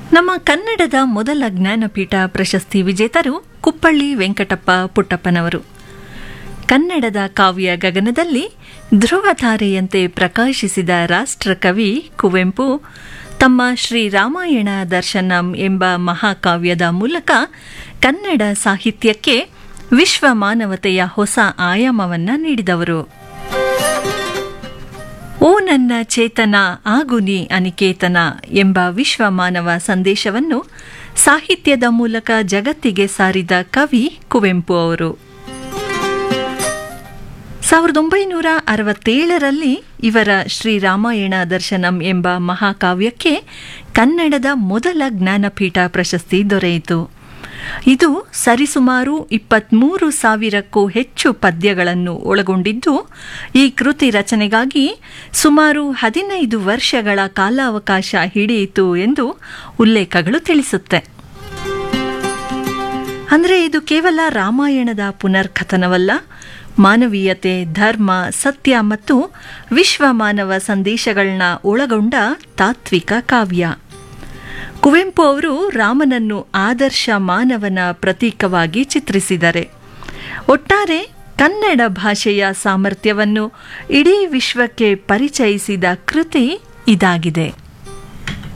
ನಮ್ಮ ಕನ್ನಡದ ಮೊದಲ ಜ್ಞಾನಪೀಠ ಪ್ರಶಸ್ತಿ ವಿಜೇತರು ಕುಪ್ಪಳ್ಳಿ ವೆಂಕಟಪ್ಪ ಪುಟ್ಟಪ್ಪನವರು ಕನ್ನಡದ ಕಾವ್ಯ ಗಗನದಲ್ಲಿ ಧ್ರುವತಾರೆಯಂತೆ ಪ್ರಕಾಶಿಸಿದ ರಾಷ್ಟ್ರಕವಿ ಕುವೆಂಪು ತಮ್ಮ ಶ್ರೀರಾಮಾಯಣ ದರ್ಶನಂ ಎಂಬ ಮಹಾಕಾವ್ಯದ ಮೂಲಕ ಕನ್ನಡ ಸಾಹಿತ್ಯಕ್ಕೆ ವಿಶ್ವ ಮಾನವತೆಯ ಹೊಸ ಆಯಾಮವನ್ನ ನೀಡಿದವರು ಓ ನನ್ನ ಚೇತನ ಆಗುನಿ ಅನಿಕೇತನ ಎಂಬ ವಿಶ್ವ ಮಾನವ ಸಂದೇಶವನ್ನು ಸಾಹಿತ್ಯದ ಮೂಲಕ ಜಗತ್ತಿಗೆ ಸಾರಿದ ಕವಿ ಕುವೆಂಪು ಅವರು ಸಾವಿರದ ಒಂಬೈನೂರ ಅರವತ್ತೇಳರಲ್ಲಿ ಇವರ ಶ್ರೀರಾಮಾಯಣ ದರ್ಶನಂ ಎಂಬ ಮಹಾಕಾವ್ಯಕ್ಕೆ ಕನ್ನಡದ ಮೊದಲ ಜ್ಞಾನಪೀಠ ಪ್ರಶಸ್ತಿ ದೊರೆಯಿತು ಇದು ಸರಿಸುಮಾರು ಇಪ್ಪತ್ಮೂರು ಸಾವಿರಕ್ಕೂ ಹೆಚ್ಚು ಪದ್ಯಗಳನ್ನು ಒಳಗೊಂಡಿದ್ದು ಈ ಕೃತಿ ರಚನೆಗಾಗಿ ಸುಮಾರು ಹದಿನೈದು ವರ್ಷಗಳ ಕಾಲಾವಕಾಶ ಹಿಡಿಯಿತು ಎಂದು ಉಲ್ಲೇಖಗಳು ತಿಳಿಸುತ್ತೆ ಅಂದರೆ ಇದು ಕೇವಲ ರಾಮಾಯಣದ ಪುನರ್ಕಥನವಲ್ಲ ಮಾನವೀಯತೆ ಧರ್ಮ ಸತ್ಯ ಮತ್ತು ವಿಶ್ವ ಮಾನವ ಸಂದೇಶಗಳನ್ನ ಒಳಗೊಂಡ ತಾತ್ವಿಕ ಕಾವ್ಯ ಕುವೆಂಪು ಅವರು ರಾಮನನ್ನು ಆದರ್ಶ ಮಾನವನ ಪ್ರತೀಕವಾಗಿ ಚಿತ್ರಿಸಿದರೆ ಒಟ್ಟಾರೆ ಕನ್ನಡ ಭಾಷೆಯ ಸಾಮರ್ಥ್ಯವನ್ನು ಇಡೀ ವಿಶ್ವಕ್ಕೆ ಪರಿಚಯಿಸಿದ ಕೃತಿ ಇದಾಗಿದೆ